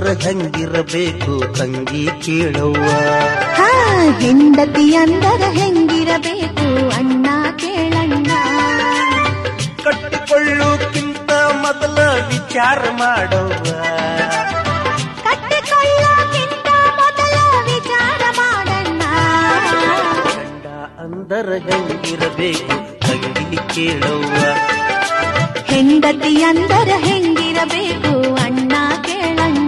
ಅಂದರ ಹೆಂಗಿರಬೇಕು ತಂಗಿ ಕೇಳವ್ವ ಹಾ ಹೆಂಡತಿ ಅಂದರ ಹೆಂಗಿರಬೇಕು ಅಣ್ಣ ಕೇಳಣ್ಣ ಕಟ್ಟಿಕೊಳ್ಳುಕ್ಕಿಂತ ಮೊದಲ ವಿಚಾರ ಮಾಡವ್ವ ಕಟ್ಟಿಕೊಳ್ಳೋಕ್ಕಿಂತ ಮೊದಲ ವಿಚಾರ ಮಾಡಣ್ಣ ಗಂಡ ಅಂದರ ಹೆಂಗಿರಬೇಕು ತಂಗಿ ಕೇಳವ್ವ ಹೆಂಡತಿ ಅಂದರ ಹೆಂಗಿರಬೇಕು ಅಣ್ಣ ಕೇಳಣ್ಣ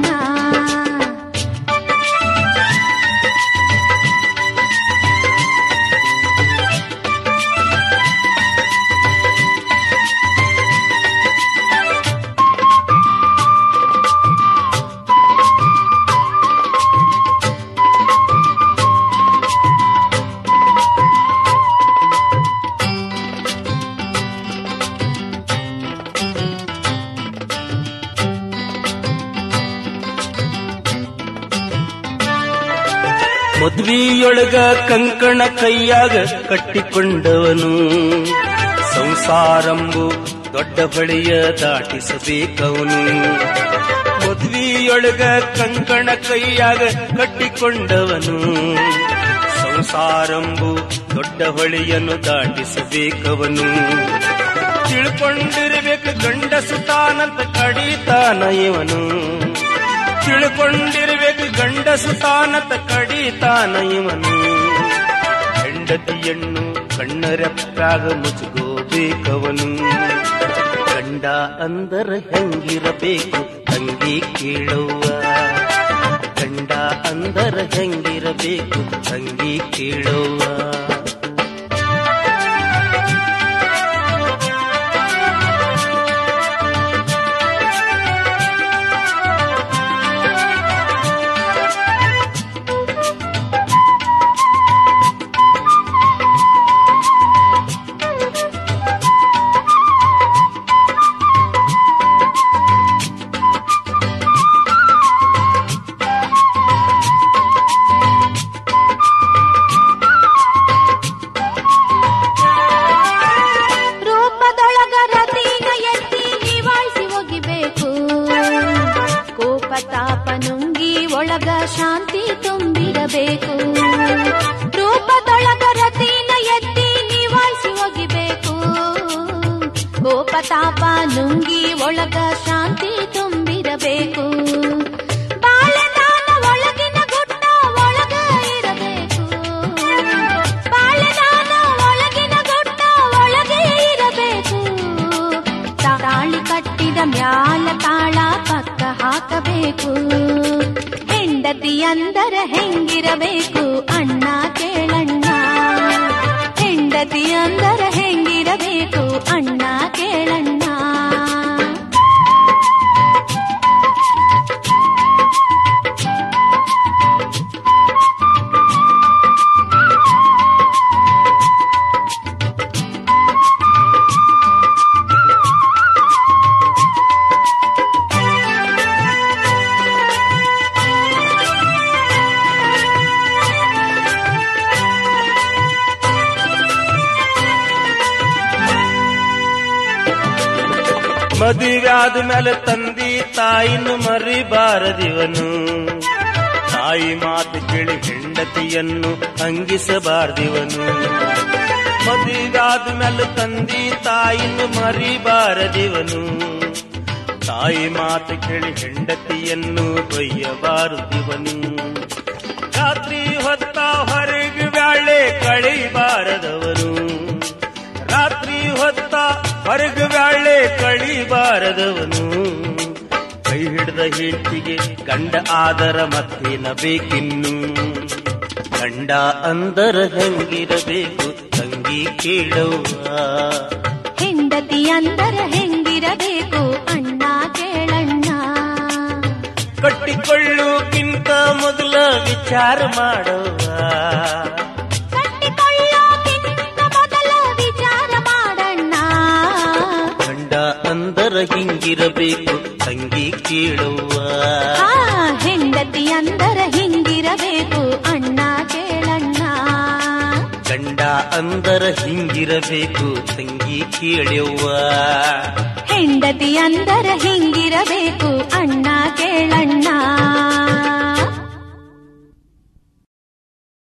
ಮದ್ವಿಯೊಳಗ ಕಂಕಣ ಕೈಯಾಗ ಕಟ್ಟಿಕೊಂಡವನು ಸಂಸಾರಂಬು ದೊಡ್ಡ ಬಳಿಯ ದಾಟಿಸಬೇಕವನು ಮದ್ವಿಯೊಳಗ ಕಂಕಣ ಕೈಯಾಗ ಕಟ್ಟಿಕೊಂಡವನು ಸಂಸಾರಂಬು ದೊಡ್ಡ ಹೊಳೆಯನ್ನು ದಾಟಿಸಬೇಕವನು ತಿಳ್ಕೊಂಡಿರ್ಬೇಕು ಗಂಡಸು ತಾನಂತ ಕಡಿತಾನ ಇವನು ತಿಳ್ಕೊಂಡಿರ್ಬೇಕು ಗಂಡಸು ತಾನಂತ ಕಡಿತಾನ ಇವನು ಹೆಂಡತಿಯನ್ನು ಕಣ್ಣರೆಪ್ಪಾಗ ಮುಚ್ಚುಗೋಬೇಕವನು ಗಂಡ ಅಂದರ ಹೆಂಗಿರಬೇಕು ತಂಗಿ ಕೇಳುವ ಗಂಡ ಅಂದರ ಹೆಂಗಿರಬೇಕು ತಂಗಿ ಕೇಳುವ ರೂಪದೊಳಗ ರತಿನ ಎತ್ತಿ ನಿವಾಳಿಸಿ ಒಗಿಬೇಕು ಕೋಪ ತಾಪ ನುಂಗಿ ಒಳಗ ಶಾಂತಿ ತುಂಬಿರಬೇಕು ರೂಪದೊಳಗ ರತಿನ ಎತ್ತಿ ನಿವಾಳಿಸಿ ಒಗಿಬೇಕು ಕೋಪ ತಾಪ ನುಂಗಿ ಒಳಗ ಶಾಂತಿ ತುಂಬಿರಬೇಕು ಬಾಳೆದಾನ ಒಳಗಿನ ಗುಟ್ಟ ಒಳಗ ಇರಬೇಕು ಬಾಳೆದಾನ ಒಳಗಿನ ಗುಟ್ಟ ಒಳಗೆ ಇರಬೇಕು ತಾಳಿ ಕಟ್ಟಿದ ಮ್ಯಾಲ ತಾಳ ಪಕ್ಕ ಹಾಕಬೇಕು ಹೆಂಡತಿ ಅಂದರ ಹೆಂಗಿರಬೇಕು ಅಣ್ಣ ಕೇಳಣ್ಣ ಹೆಂಡತಿ ಅಂದರ ಹೆಂಗಿರಬೇಕು ಅಣ್ಣ ಕೇಳಣ್ಣ ಮದುವಾದ ಮೇಲೆ ತಂದಿ ತಾಯಿನ ಮರಿಬಾರದಿವನು ತಾಯಿ ಮಾತು ಕೇಳಿ ಹೆಂಡತಿಯನ್ನು ಅಂಗಿಸಬಾರ್ದಿವನು ಮದುವಾದ ಮೇಲೆ ತಂದಿ ತಾಯಿನ ಮರಿಬಾರದಿವನು ತಾಯಿ ಮಾತು ಕೇಳಿ ಹೆಂಡತಿಯನ್ನು ಬೈಯಬಾರದಿವನು ರಾತ್ರಿ ಹೊತ್ತ ಹೊರಗೆ ಬ್ಯಾಳೆ ಕಳಿಬಾರದವನು ರಾತ್ರಿ ಹೊತ್ತ ಹೊರಗ ಬ್ಯಾಳೆ ಕಳಿಬಾರದವನು ಕೈ ಹಿಡಿದ ಹೆಂಡತಿಗೆ ಗಂಡ ಆದರ ಮತ್ತೇನ ಬೇಕಿನ್ನು ಗಂಡ ಅಂದರ ಹೆಂಗಿರಬೇಕು ತಂಗಿ ಕೇಳವ್ವ ಹೆಂಡತಿ ಅಂದರ ಹೆಂಗಿರಬೇಕು ಅಣ್ಣ ಕೇಳಣ್ಣ ಕಟ್ಟಿಕೊಳ್ಳುಕ್ಕಿಂತ ಮೊದಲ ವಿಚಾರ ಮಾಡವ್ವ ಕಟ್ಟಿಕೊಳ್ಳೋಕ್ಕಿಂತ ಮೊದಲ ವಿಚಾರ ಮಾಡಣ್ಣ ಗಂಡ ಅಂದರ ಹಿಂಗಿರಬೇಕು ತಂಗಿ ಕೇಳುವ ಆ ಹೆಂಡತಿ ಅಂದರ ಹಿಂಗಿರಬೇಕು ಅಣ್ಣ ಕೇಳಣ್ಣ ಗಂಡ ಅಂದರ ಹಿಂಗಿರಬೇಕು ತಂಗಿ ಕೇಳುವ ಹೆಂಡತಿ ಅಂದರ ಹಿಂಗಿರಬೇಕು ಅಣ್ಣ ಕೇಳಣ್ಣ